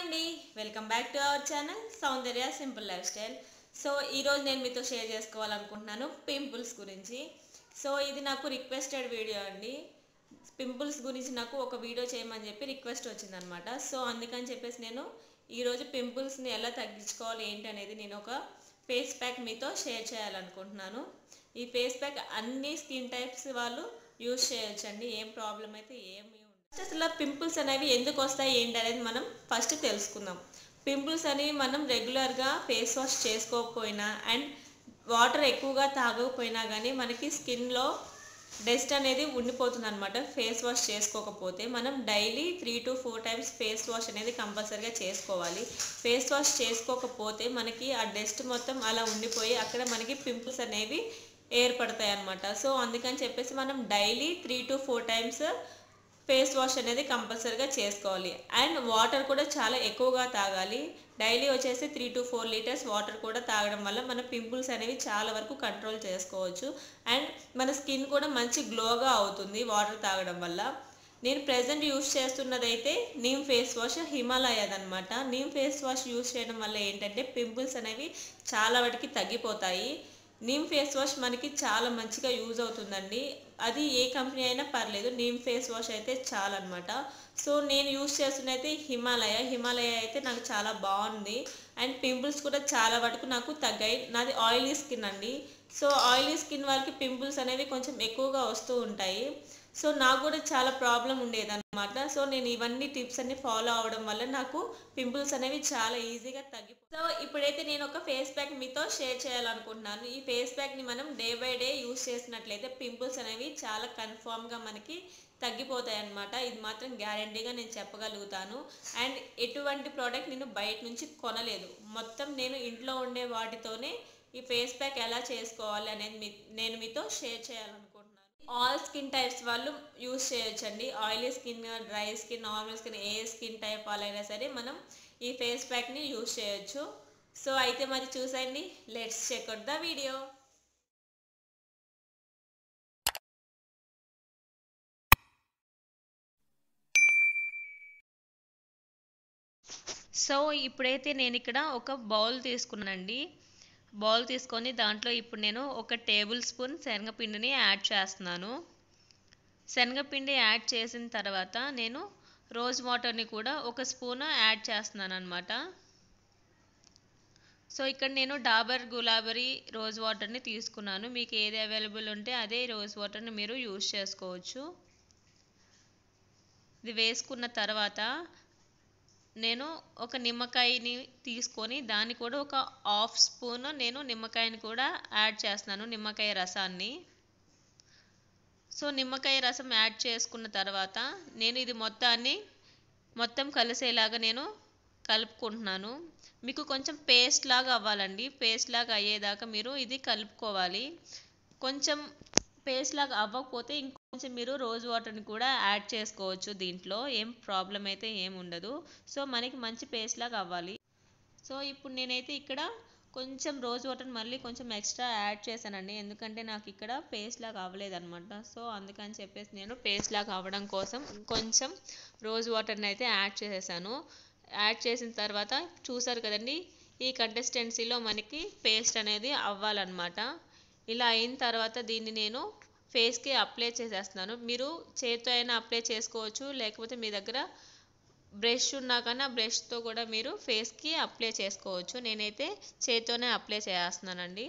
అండి welcome back to our channel Soundarya simple lifestyle so ఈరోజు నేను మీతో షేర్ చేసుకోవాలనుకుంటున్నాను పింపుల్స్ గురించి సో ఇది నాకు రిక్వెస్టెడ్ వీడియో అండి పింపుల్స్ గురించి నాకు ఒక వీడియో చేయమని చెప్పి రిక్వెస్ట్ వచ్చిందనమాట సో అందుకని చెప్పేసి నేను ఈరోజు పింపుల్స్ని ఎలా తగ్గించుకోవాలి ఏంటి అనేది నేను ఒక ఫేస్ ప్యాక్ మీతో షేర్ చేయాలనుకుంటున్నాను ఈ ఫేస్ ప్యాక్ అన్ని స్కిన్ టైప్స్ వాళ్ళు యూజ్ చేయొచ్చండి ఏం ప్రాబ్లం అయితే ఏమి ఫస్ట్ అసలు పింపుల్స్ అనేవి ఎందుకు వస్తాయి ఏంటి అనేది మనం ఫస్ట్ తెలుసుకుందాం పింపుల్స్ అనేవి మనం రెగ్యులర్గా ఫేస్ వాష్ చేసుకోకపోయినా అండ్ వాటర్ ఎక్కువగా తాగకపోయినా కానీ మనకి స్కిన్లో డస్ట్ అనేది ఉండిపోతుంది అనమాట ఫేస్ వాష్ చేసుకోకపోతే మనం daily three to four times face wash అనేది కంపల్సరీగా చేసుకోవాలి ఫేస్ వాష్ చేసుకోకపోతే మనకి ఆ డస్ట్ మొత్తం అలా ఉండిపోయి అక్కడ మనకి పింపుల్స్ అనేవి ఏర్పడతాయి అనమాట సో అందుకని చెప్పేసి మనం daily three to four times face wash అనేది కంపల్సరీగా చేసుకోవాలి అండ్ వాటర్ కూడా చాలా ఎక్కువగా తాగాలి డైలీ వచ్చేసి three to four litres water కూడా తాగడం వల్ల మన పింపుల్స్ అనేవి చాలా వరకు కంట్రోల్ చేసుకోవచ్చు అండ్ మన స్కిన్ కూడా మంచి గ్లోగా అవుతుంది వాటర్ తాగడం వల్ల నేను ప్రజెంట్ యూస్ చేస్తున్నదైతే నీమ్ ఫేస్ వాష్ హిమాలయదనమాట నీమ్ ఫేస్ వాష్ యూస్ చేయడం వల్ల ఏంటంటే పింపుల్స్ అనేవి చాలా వాటికి తగ్గిపోతాయి నీమ్ ఫేస్ వాష్ మనకి చాలా మంచిగా యూజ్ అవుతుందండి అది ఏ కంపెనీ అయినా పర్లేదు నీమ్ ఫేస్ వాష్ అయితే చాలా అనమాట సో నేను యూజ్ చేస్తున్నైతే హిమాలయ హిమాలయ అయితే నాకు చాలా బాగుంది అండ్ పింపుల్స్ కూడా చాలా వరకు నాకు తగ్గాయి నాది ఆయిలీ స్కిన్ అండి సో ఆయిలీ స్కిన్ వాళ్ళకి పింపుల్స్ అనేవి కొంచెం ఎక్కువగా వస్తూ ఉంటాయి సో నాకు కూడా చాలా ప్రాబ్లం ఉండేదన్నమాట సో నేను ఇవన్నీ టిప్స్ అన్ని ఫాలో అవడం వల్ల నాకు పింపుల్స్ అనేవి చాలా ఈజీగా తగ్గి సో ఇప్పుడైతే నేను ఒక ఫేస్ ప్యాక్ మీతో షేర్ చేయాలనుకుంటున్నాను ఈ ఫేస్ ప్యాక్ని మనం డే బై డే యూస్ చేసినట్లయితే పింపుల్స్ అనేవి చాలా కన్ఫామ్గా మనకి తగ్గిపోతాయి అన్నమాట ఇది మాత్రం గ్యారంటీగా నేను చెప్పగలుగుతాను అండ్ ఎటువంటి ప్రోడక్ట్ నేను బయట నుంచి కొనలేదు మొత్తం నేను ఇంట్లో ఉండే వాటితోనే ఈ ఫేస్ ప్యాక్ ఎలా చేసుకోవాలి అనేది మీ నేను మీతో షేర్ చేయాలనుకుంటున్నాను ఆల్ స్కిన్ టైప్స్ వాళ్ళు యూస్ చేయొచ్చండి oily skin dry skin normal skin ఏ స్కిన్ టైప్ వాళ్ళైనా సరే మనం ఈ ఫేస్ ప్యాక్ని యూస్ చేయొచ్చు సో అయితే మరి చూసండి let's check out the video so ఇప్పుడైతే నేను ఇక్కడ ఒక బౌల్ తీసుకున్నానండి బౌల్ తీసుకొని దాంట్లో ఇప్పుడు నేను ఒక టేబుల్ స్పూన్ శనగపిండిని యాడ్ చేస్తున్నాను శనగపిండి యాడ్ చేసిన తర్వాత నేను రోజ్ వాటర్ని కూడా ఒక స్పూన్ యాడ్ చేస్తున్నాను అనమాట సో ఇక్కడ నేను డాబర్ గులాబరీ రోజ్ వాటర్ని తీసుకున్నాను మీకు ఏది అవైలబుల్ ఉంటే అదే రోజ్ వాటర్ని మీరు యూజ్ చేసుకోవచ్చు ఇది వేసుకున్న తర్వాత నేను ఒక నిమ్మకాయని తీసుకొని దాన్ని కూడా ఒక హాఫ్ స్పూన్ నేను నిమ్మకాయని కూడా యాడ్ చేస్తున్నాను నిమ్మకాయ రసాన్ని సో నిమ్మకాయ రసం యాడ్ చేసుకున్న తర్వాత నేను ఇది మొత్తాన్ని మొత్తం కలిసేలాగా నేను కలుపుకుంటున్నాను మీకు కొంచెం పేస్ట్ లాగా అవ్వాలండి పేస్ట్ లాగా అయ్యేదాకా మీరు ఇది కలుపుకోవాలి కొంచెం పేస్ట్ లాగా అవ్వకపోతే ఇంకొంచెం మీరు రోజ్ వాటర్ని కూడా యాడ్ చేసుకోవచ్చు దీంట్లో ఏం ప్రాబ్లం అయితే ఏం ఉండదు సో మనకి మంచి పేస్ట్ లాగా అవ్వాలి సో ఇప్పుడు నేనైతే ఇక్కడ కొంచెం రోజ్ వాటర్ మళ్ళీ కొంచెం ఎక్స్ట్రా యాడ్ చేశానండి ఎందుకంటే నాకు ఇక్కడ పేస్ట్ లాగా అవ్వలేదన్నమాట సో అందుకని చెప్పేసి నేను పేస్ట్ లాగా అవ్వడం కోసం కొంచెం రోజ్ వాటర్ని అయితే యాడ్ చేసేసాను యాడ్ చేసిన తర్వాత చూసారు కదండి ఈ కన్సిస్టెన్సీలో మనకి పేస్ట్ అనేది అవ్వాలన్నమాట ఇలా అయిన తర్వాత దీన్ని నేను ఫేస్కి అప్లై చేసేస్తున్నాను మీరు చేతితో అయినా అప్లై చేసుకోవచ్చు లేకపోతే మీ దగ్గర బ్రష్ ఉన్నా కానీ ఆ బ్రష్తో కూడా మీరు ఫేస్కి అప్లై చేసుకోవచ్చు నేనైతే చేతితోనే అప్లై చేస్తున్నానండి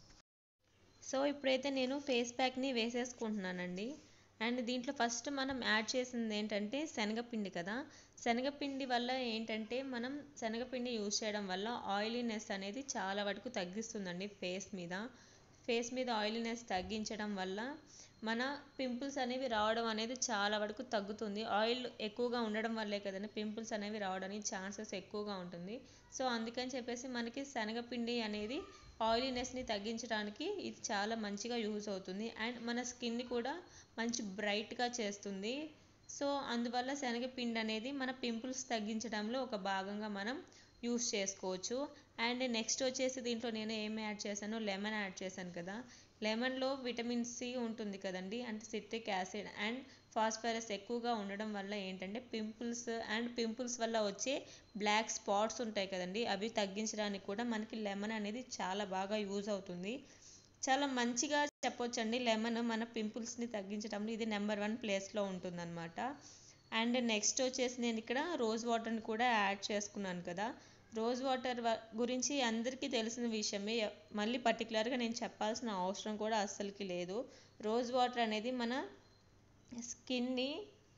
సో ఇప్పుడైతే నేను ఫేస్ ప్యాక్ని వేసేసుకుంటున్నానండి అండ్ దీంట్లో ఫస్ట్ మనం యాడ్ చేసింది ఏంటంటే శనగపిండి కదా శనగపిండి వల్ల ఏంటంటే మనం శనగపిండి యూజ్ చేయడం వల్ల ఆయిలీనెస్ అనేది చాలా వరకు తగ్గిస్తుందండి ఫేస్ మీద ఫేస్ మీద ఆయిలీనెస్ తగ్గించడం వల్ల మన పింపుల్స్ అనేవి రావడం అనేది చాలా వరకు తగ్గుతుంది ఆయిల్ ఎక్కువగా ఉండడం వల్లే కదండి పింపుల్స్ అనేవి రావడానికి ఛాన్సెస్ ఎక్కువగా ఉంటుంది సో అందుకని చెప్పేసి మనకి శనగపిండి అనేది ఆయిలీనెస్ని తగ్గించడానికి ఇది చాలా మంచిగా యూజ్ అవుతుంది అండ్ మన స్కిన్ని కూడా మంచి బ్రైట్గా చేస్తుంది సో అందువల్ల శనగపిండి అనేది మన పింపుల్స్ తగ్గించడంలో ఒక భాగంగా మనం యూస్ చేసుకోవచ్చు అండ్ నెక్స్ట్ వచ్చేసి దీంట్లో నేను ఏం యాడ్ చేశాను లెమన్ యాడ్ చేశాను కదా లెమన్లో విటమిన్ సి ఉంటుంది కదండి అంటే సిట్రిక్ యాసిడ్ అండ్ ఫాస్ఫరస్ ఎక్కువగా ఉండడం వల్ల ఏంటంటే పింపుల్స్ అండ్ పింపుల్స్ వల్ల వచ్చే బ్లాక్ స్పాట్స్ ఉంటాయి కదండి అవి తగ్గించడానికి కూడా మనకి లెమన్ అనేది చాలా బాగా యూజ్ అవుతుంది చాలా మంచిగా చెప్పొచ్చండి లెమన్ మన పింపుల్స్ని తగ్గించడంలో ఇది నెంబర్ వన్ ప్లేస్లో ఉంటుందన్నమాట అండ్ నెక్స్ట్ వచ్చేసి నేను ఇక్కడ రోజ్ వాటర్ని కూడా యాడ్ చేసుకున్నాను కదా రోజ్ వాటర్ గురించి అందరికీ తెలిసిన విషయమే మళ్ళీ పర్టికులర్గా నేను చెప్పాల్సిన అవసరం కూడా అస్సలకి లేదు రోజ్ వాటర్ అనేది మన స్కిన్ని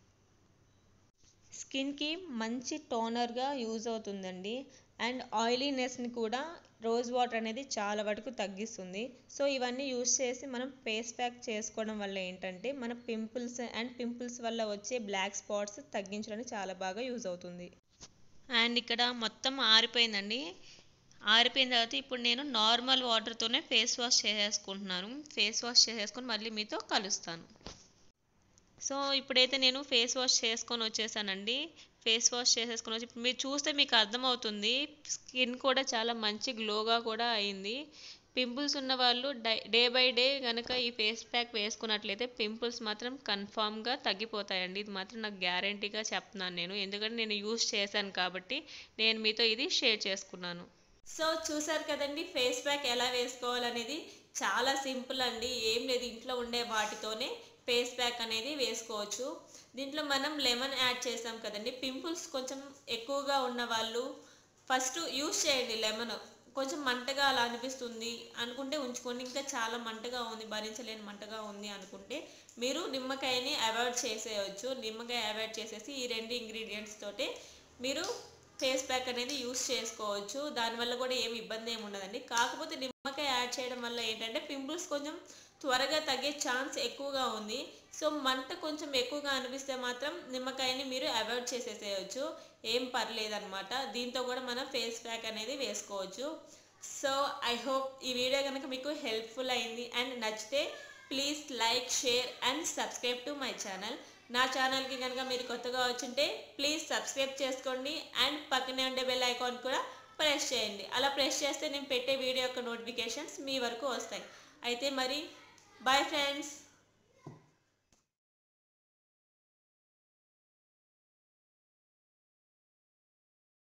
స్కిన్కి మంచి టోనర్గా యూజ్ అవుతుందండి అండ్ ఆయిలీనెస్ని కూడా రోజ్ వాటర్ అనేది చాలా వరకు తగ్గిస్తుంది సో ఇవన్నీ యూజ్ చేసి మనం ఫేస్ ప్యాక్ చేసుకోవడం వల్ల ఏంటంటే మన పింపుల్స్ అండ్ పింపుల్స్ వల్ల వచ్చే బ్లాక్ స్పాట్స్ తగ్గించడానికి చాలా బాగా యూజ్ అవుతుంది అండ్ ఇక్కడ మొత్తం ఆరిపోయిందండి ఆరిపోయిన తర్వాత ఇప్పుడు నేను నార్మల్ వాటర్తోనే ఫేస్ వాష్ చేసేసుకుంటున్నాను ఫేస్ వాష్ చేసేసుకొని మళ్ళీ మీతో కలుస్తాను సో ఇప్పుడైతే నేను ఫేస్ వాష్ చేసుకొని వచ్చేసానండి ఫేస్ వాష్ చేసేసుకొని వచ్చి మీరు చూస్తే మీకు అర్థమవుతుంది స్కిన్ కూడా చాలా మంచి గ్లోగా కూడా అయింది పింపుల్స్ ఉన్న వాళ్ళు డై డే బై డే కనుక ఈ ఫేస్ ప్యాక్ వేసుకున్నట్లయితే పింపుల్స్ మాత్రం కన్ఫామ్గా తగ్గిపోతాయండి ఇది మాత్రం నాకు గ్యారంటీగా చెప్తున్నాను నేను ఎందుకంటే నేను యూస్ చేశాను కాబట్టి నేను మీతో ఇది షేర్ చేసుకున్నాను సో చూసారు కదండి ఫేస్ ప్యాక్ ఎలా వేసుకోవాలనేది చాలా సింపుల్ అండి ఏం లేదు ఇంట్లో ఉండే వాటితోనే ఫేస్ ప్యాక్ అనేది వేసుకోవచ్చు దీంట్లో మనం లెమన్ యాడ్ చేసాం కదండి పింపుల్స్ కొంచెం ఎక్కువగా ఉన్న వాళ్ళు ఫస్ట్ యూస్ చేయండి లెమన్ కొంచెం మంటగా అలా అనిపిస్తుంది అనుకుంటే ఉంచుకోండి ఇంకా చాలా మంటగా ఉంది భరించలేని మంటగా ఉంది అనుకుంటే మీరు నిమ్మకాయని అవాయిడ్ చేసేయచ్చు నిమ్మకాయ అవాయిడ్ చేసేసి ఈ రెండు ఇంగ్రీడియంట్స్ తోటి మీరు ఫేస్ ప్యాక్ అనేది యూస్ చేసుకోవచ్చు దానివల్ల కూడా ఏమి ఇబ్బంది ఏమి ఉండదండి కాకపోతే నిమ్మకాయ యాడ్ చేయడం వల్ల ఏంటంటే పింపుల్స్ కొంచెం త్వరగా తగ్గే ఛాన్స్ ఎక్కువగా ఉంది సో మంట కొంచెం ఎక్కువగా అనిపిస్తే మాత్రం నిమ్మకాయని మీరు అవాయిడ్ చేసేసేయచ్చు ఏం పర్లేదన్నమాట దీంతో కూడా మనం ఫేస్ ప్యాక్ అనేది వేసుకోవచ్చు సో ఐ హోప్ ఈ వీడియో కనుక మీకు హెల్ప్ఫుల్ అయింది అండ్ నచ్చితే please like share and subscribe to my channel నా ఛానల్కి కనుక మీరు కొత్తగా వచ్చుంటే ప్లీజ్ సబ్స్క్రైబ్ చేసుకోండి అండ్ పక్కనే ఉండే బెల్ ఐకాన్ కూడా ప్రెస్ చేయండి అలా ప్రెస్ చేస్తే నేను పెట్టే వీడియో యొక్క నోటిఫికేషన్స్ మీ వరకు వస్తాయి అయితే మరి బాయ్ ఫ్రెండ్స్